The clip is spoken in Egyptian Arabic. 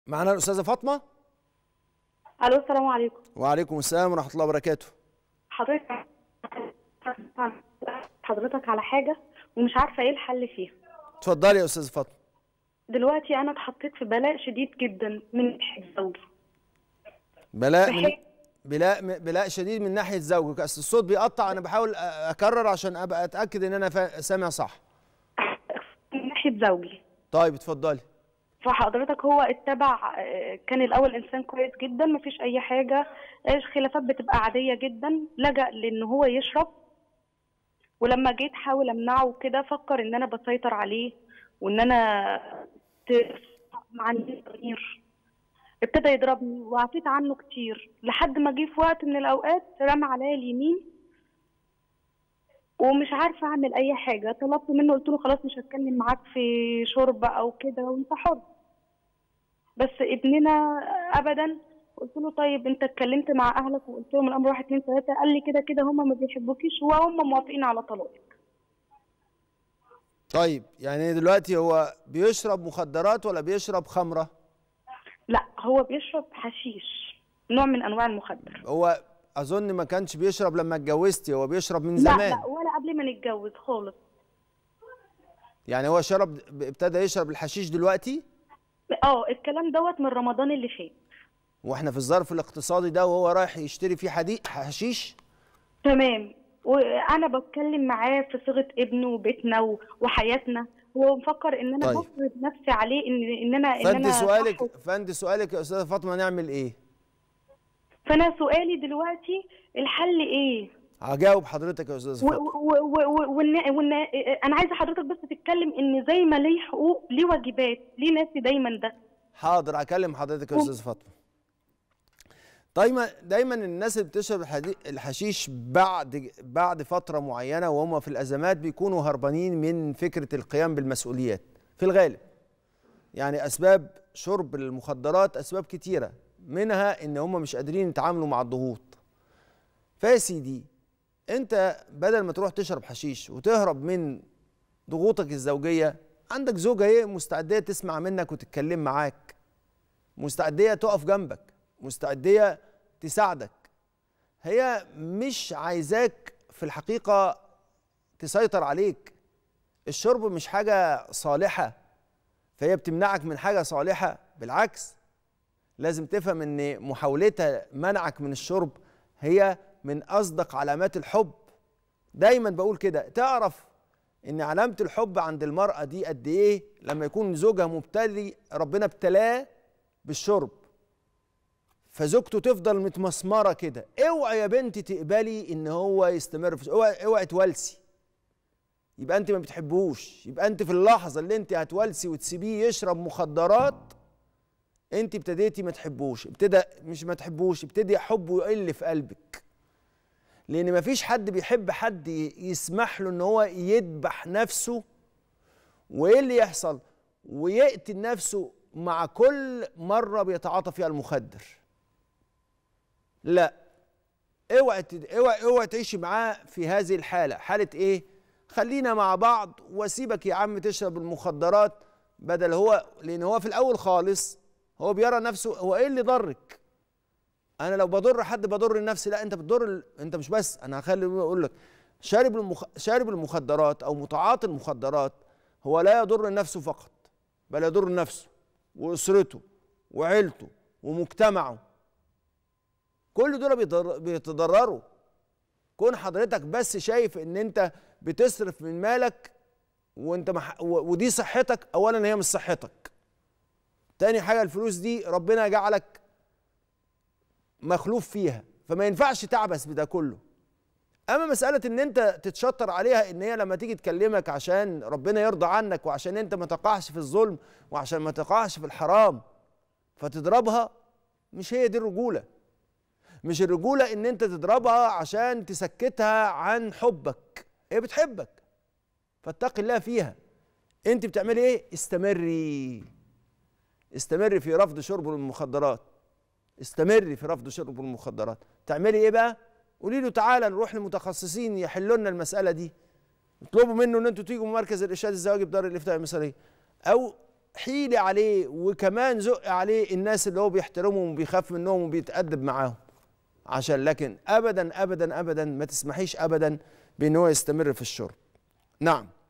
معنا الاستاذه فاطمه الو السلام عليكم وعليكم السلام ورحمه الله وبركاته حضرتك حضرتك على حاجه ومش عارفه ايه الحل فيها اتفضلي يا استاذه فاطمه دلوقتي انا اتحطيت في بلاء شديد جدا من ناحيه زوجي بلاء من بحيث- بلاء بلاء شديد من ناحيه زوجك اصل الصوت بيقطع انا بحاول أ- اكرر عشان ابقى اتاكد ان انا فا- سامع صح من ناحيه زوجي طيب اتفضلي فحضرتك هو اتبع آه، كان الاول انسان كويس جدا مفيش اي حاجه آه، الخلافات بتبقى عاديه جدا لجأ لان هو يشرب ولما جيت حاول امنعه كده فكر ان انا بسيطر عليه وان انا ت- ما عنديش ضمير ابتدى يضربني وعفيت عنه كتير لحد ما جه في وقت من الاوقات رمى عليا اليمين ومش عارفه اعمل اي حاجه طلبت منه قلت له خلاص مش هتكلم معاك في شرب او كده وانت حر بس ابننا ابدا قلت له طيب انت اتكلمت مع اهلك وقلت لهم الامر واحد اتنين تلاته قال لي كده كده هم ما بيحبوكيش وهم موافقين على طلاقك طيب يعني دلوقتي هو بيشرب مخدرات ولا بيشرب خمره لا هو بيشرب حشيش نوع من انواع المخدر هو اظن ما كانش بيشرب لما اتجوزتي هو بيشرب من لا زمان لا ولا قبل ما نتجوز خالص يعني هو شرب ابتدى يشرب الحشيش دلوقتي اه الكلام دوت من رمضان اللي فات واحنا في الظرف الاقتصادي ده وهو رايح يشتري فيه حديد حشيش تمام وانا بتكلم معاه في صيغه ابنه وبيتنا و- وحياتنا هو مفكر ان انا طيب. بفرض نفسي عليه ان ان انا ان فانت انا صح سؤالك فانت سؤالك يا استاذه فاطمه نعمل ايه فانا سؤالي دلوقتي الحل ايه هجاوب حضرتك يا استاذه و- فاطمه و- و- و- وإن- وإن- انا عايزه حضرتك بس تتكلم ان زي ما ليه حقوق ليه واجبات ليه ناسي دايما ده حاضر هكلم حضرتك يا استاذ فاطمه دايما دايما الناس اللي بتشرب الحدي- الحشيش بعد بعد فتره معينه وهم في الازمات بيكونوا هربانين من فكره القيام بالمسؤوليات في الغالب يعني اسباب شرب المخدرات اسباب كتيره منها ان هم مش قادرين يتعاملوا مع الضغوط فيا سيدي انت بدل ما تروح تشرب حشيش وتهرب من ضغوطك الزوجيه عندك زوجه ايه مستعديه تسمع منك وتتكلم معاك مستعديه تقف جنبك مستعديه تساعدك هي مش عايزاك في الحقيقه تسيطر عليك الشرب مش حاجه صالحه فهي بتمنعك من حاجه صالحه بالعكس لازم تفهم ان محاولتها منعك من الشرب هي من اصدق علامات الحب دايما بقول كده تعرف ان علامه الحب عند المراه دي قد ايه لما يكون زوجها مبتلي ربنا ابتلاه بالشرب فزوجته تفضل متمسمره كده اوعي يا بنتي تقبلي ان هو يستمر في اوعي اوعي تولسي يبقى انت ما بتحبوش يبقى انت في اللحظه اللي انت هتولسي وتسيبيه يشرب مخدرات انت ابتديتي ما تحبوش ابتدى مش ما تحبوش ابتدي حبه يقل في قلبك لان ما فيش حد بيحب حد ي- يسمح له ان هو يذبح نفسه وايه اللي يحصل ويقتل نفسه مع كل مره بيتعاطى فيها المخدر لا اوعي تد- اوعي اوعي تعيشي معاه في هذه الحاله حاله ايه خلينا مع بعض واسيبك يا عم تشرب المخدرات بدل هو لان هو في الاول خالص هو بيرى نفسه هو ايه اللي ضرك انا لو بضر حد بضر نفسي لا انت بتضر ال... انت مش بس انا هخلي اقول لك شارب المخ... شارب المخدرات او متعاطي المخدرات هو لا يضر نفسه فقط بل يضر نفسه واسرته وعيلته ومجتمعه كل دول بيضر... بيتضرروا كون حضرتك بس شايف ان انت بتصرف من مالك وانت مح... و... ودي صحتك اولا هي مش صحتك تاني حاجه الفلوس دي ربنا جعلك مخلوف فيها فما ينفعش تعبس بده كله اما مساله ان انت تتشطر عليها ان هي لما تيجي تكلمك عشان ربنا يرضى عنك وعشان انت ما تقعش في الظلم وعشان ما تقعش في الحرام فتضربها مش هي دي الرجوله مش الرجوله ان انت تضربها عشان تسكتها عن حبك هي بتحبك فاتق الله فيها انت بتعملي ايه استمري استمري في رفض شرب المخدرات استمري في رفض شرب المخدرات تعملي ايه بقى قولي له تعالى نروح لمتخصصين يحلوا لنا المساله دي اطلبوا منه ان انتوا تيجوا مركز الارشاد الزواجي بدار الافتاء المصريه او حيلي عليه وكمان زق عليه الناس اللي هو بيحترمهم وبيخاف منهم وبيتأدب معاهم عشان لكن ابدا ابدا ابدا ما تسمحيش ابدا بان هو يستمر في الشرب نعم